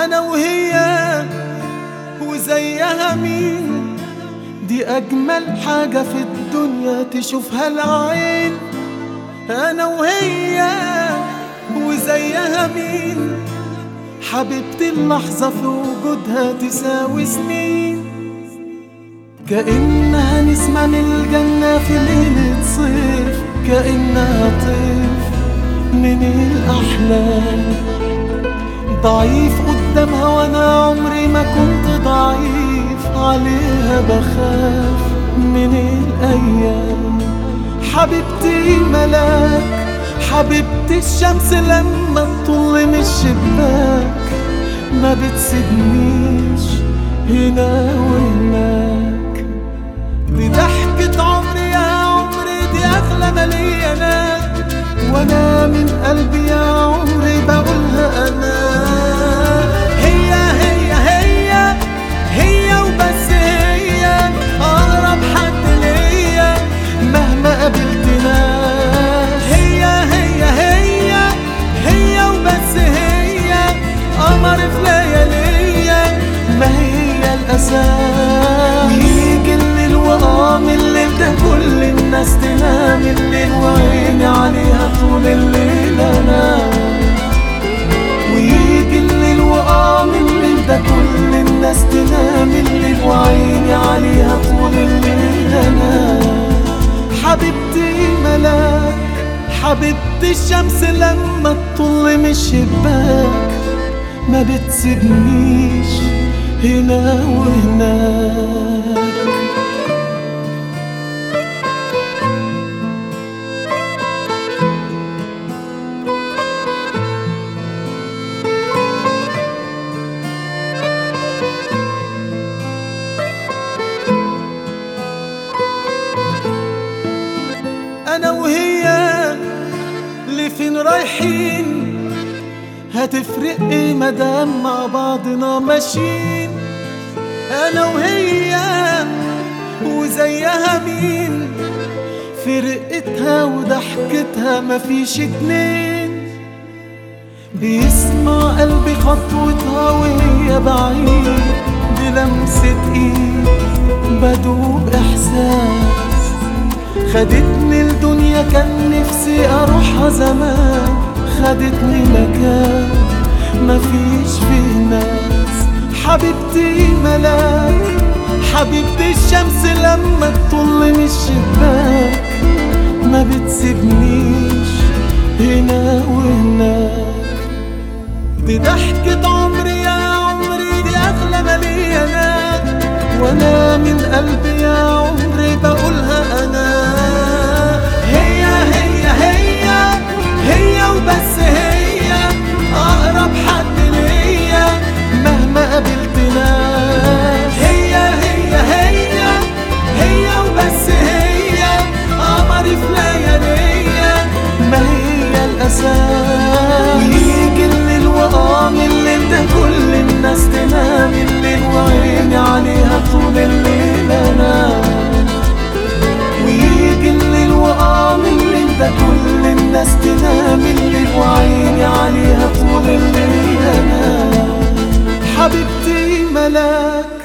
انا وهي وزيها مين دي اجمل حاجة في الدنيا تشوفها العين انا وهي وزيها مين حبيبتي اللحظة في وجودها تساوي سنين كأنها نسمة من الجنة في ليلة صيف كأنها طيف من الأحلام ضعيف قدامها وأنا عمري ما كنت ضعيف عليها بخاف من الأيام حبيبتي ملاك حبيبتي الشمس لما تطل من الشباك ما بتسيبنيش هنا وهناك دي ضحكة عمري يا عمري دي أغلى ما ليا أنا وأنا من قلبي يا عمري بقولها أنا هي هي هي هي وبس هي أقرب حد ليا مهما قابلت ناس هي هي هي هي وبس هي قمر في لياليا ما هي الأساس ويجي الليل وقام الليل ده كل الناس تنام الليل وعيني عليها طول الليل أنام ويجي الليل وقام الليل ده كل الناس تنام الليل وعيني عليها طول الليل أنام حبيبتي ملاك حبيبتي الشمس لما تطل من الشباك ما بتسيبنيش هنا وهناك انا وهي لفين رايحين هتفرق ايه مدام مع بعضنا ماشيين انا وهي وزيها مين فرقتها وضحكتها مفيش اتنين بيسمع قلبي خطوتها وهي بعيد بلمسة ايد بدوب احساس خدتني الدنيا كان نفسي اروحها زمان خدتني مكان مفيش فيه ناس حبيبتي ملاك حبيبتي الشمس لما تطل من الشباك ما بتسيبنيش هنا وهناك دي ضحكة عمري يا عمري دي أغلى ما ليا أنا وأنا من قلبي يا عمري بقولها أنا هي هي هي هي وبس هي أقرب حد ليا مهما قابلت ناس هي هي هي هي وبس هي قمري في لياليا ما هي الأساس ويجي الليل وقام الليل ده كل الناس تنام الليل وعيني عليها طول الليل أنام ويجي الليل وقام الليل ده كل الناس تنام الليل وعيني عليها طول الليل أنام حبيبتي ملاك